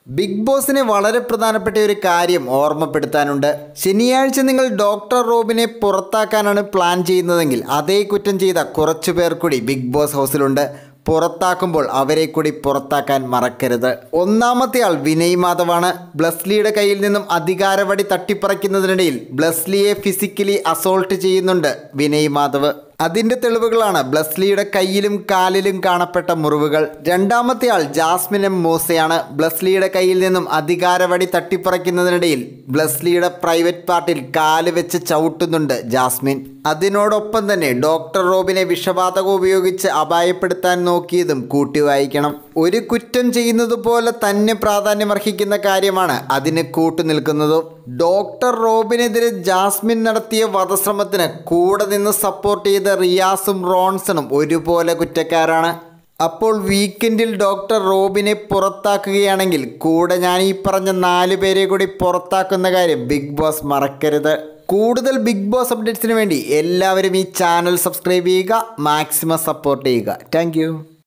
big ബോസിന് വളരെ പ്രധാനപ്പെട്ട ഒരു കാര്യം ഓർമ്മപ്പെടുത്താനുണ്ട് ശനിയാഴ്ച നിങ്ങൾ ഡോക്ടർ റോബിനെ പുറത്താക്കാനാണ് പ്ലാൻ ചെയ്യുന്നതെങ്കിൽ അതേ കുറ്റം ചെയ്ത കുറച്ചു പേർ കൂടി ബിഗ് ബോസ് ഹൗസിലുണ്ട് പുറത്താക്കുമ്പോൾ അവരെ കൂടി പുറത്താക്കാൻ മറക്കരുത് ഒന്നാമത്തെ ആൾ വിനയ് മാധവാണ് ബ്ലസ്ലിയുടെ കയ്യിൽ നിന്നും അധികാരവടി തട്ടിപ്പറിക്കുന്നതിനിടയിൽ ബ്ലസ്ലിയെ ഫിസിക്കലി അസോൾട്ട് ചെയ്യുന്നുണ്ട് വിനയ് മാധവ് അതിന്റെ തെളിവുകളാണ് ബ്ലസ്ലിയുടെ കയ്യിലും കാലിലും കാണപ്പെട്ട മുറിവുകൾ രണ്ടാമത്തെ ആൾ ജാസ്മിൻ എം മൂസയാണ് ബ്ലസ്ലിയുടെ കയ്യിൽ നിന്നും അധികാരവടി തട്ടിപ്പറിക്കുന്നതിനിടയിൽ ബ്ലസ്ലിയുടെ പ്രൈവറ്റ് പാർട്ടിൽ കാല് വെച്ച് ചവിട്ടുന്നുണ്ട് ജാസ്മിൻ അതിനോടൊപ്പം തന്നെ ഡോക്ടർ റോബിനെ വിഷവാതകം ഉപയോഗിച്ച് അപായപ്പെടുത്താൻ നോക്കിയതും കൂട്ടി വായിക്കണം ഒരു കുറ്റം ചെയ്യുന്നത് പോലെ തന്നെ പ്രാധാന്യമർഹിക്കുന്ന കാര്യമാണ് അതിന് കൂട്ടു നിൽക്കുന്നതും ഡോക്ടർ റോബിനെതിരെ ജാസ്മിൻ നടത്തിയ വധശ്രമത്തിന് കൂടെ നിന്ന് സപ്പോർട്ട് ചെയ്ത റിയാസും റോൺസണും ഒരുപോലെ കുറ്റക്കാരാണ് അപ്പോൾ വീക്കെൻഡിൽ ഡോക്ടർ റോബിനെ പുറത്താക്കുകയാണെങ്കിൽ കൂടെ ഞാൻ ഈ പറഞ്ഞ നാല് പേരെ കൂടി പുറത്താക്കുന്ന കാര്യം ബിഗ് ബോസ് മറക്കരുത് കൂടുതൽ ബിഗ് ബോസ് അപ്ഡേറ്റ്സിന് വേണ്ടി എല്ലാവരും ഈ ചാനൽ സബ്സ്ക്രൈബ് ചെയ്യുക മാക്സിമം സപ്പോർട്ട് ചെയ്യുക താങ്ക്